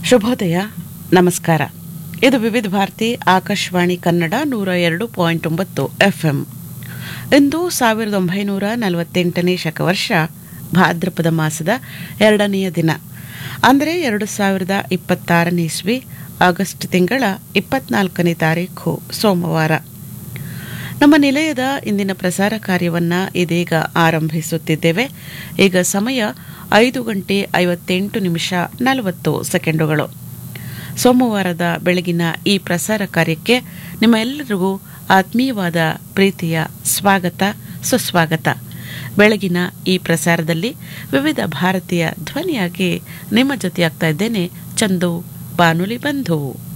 ಶುಭೋದಯ ನಮಸ್ಕಾರ ಇದು ವಿವಿಧ ಭಾರತಿ ಆಕಾಶವಾಣಿ ಕನ್ನಡ ನೂರ ಎರಡು ಪಾಯಿಂಟ್ ಒಂಬತ್ತು ಎಫ್ಎಂ ಇಂದು ಸಾವಿರದ ಒಂಬೈನೂರ ನಲವತ್ತೆಂಟನೇ ಶಕವರ್ಷ ಭಾದ್ರಪದ ಮಾಸದ ಎರಡನೆಯ ದಿನ ಅಂದರೆ ಎರಡು ಸಾವಿರದ ಇಪ್ಪತ್ತಾರನೇ ಇಸ್ವಿ ಆಗಸ್ಟ್ ತಿಂಗಳ ಇಪ್ಪತ್ನಾಲ್ಕನೇ ತಾರೀಖು ಸೋಮವಾರ ನಮ್ಮ ನಿಲಯದ ಇಂದಿನ ಪ್ರಸಾರ ಕಾರ್ಯವನ್ನು ಇದೀಗ ಆರಂಭಿಸುತ್ತಿದ್ದೇವೆ ಈಗ ಸಮಯ ಐದು ಗಂಟೆ ಐವತ್ತೆಂಟು ನಿಮಿಷ ನಲವತ್ತು ಸೆಕೆಂಡುಗಳು ಸೋಮವಾರದ ಬೆಳಗಿನ ಈ ಪ್ರಸಾರ ಕಾರ್ಯಕ್ಕೆ ನಿಮ್ಮ ಎಲ್ಲರಿಗೂ ಆತ್ಮೀಯವಾದ ಪ್ರೀತಿಯ ಸ್ವಾಗತ ಸುಸ್ವಾಗತ ಬೆಳಗಿನ ಈ ಪ್ರಸಾರದಲ್ಲಿ ವಿವಿಧ ಭಾರತೀಯ ಧ್ವನಿಯಾಗಿ ನಿಮ್ಮ ಜೊತೆಯಾಗ್ತಾ ಇದ್ದೇನೆ ಚಂದು ಬಾನುಲಿ ಬಂಧು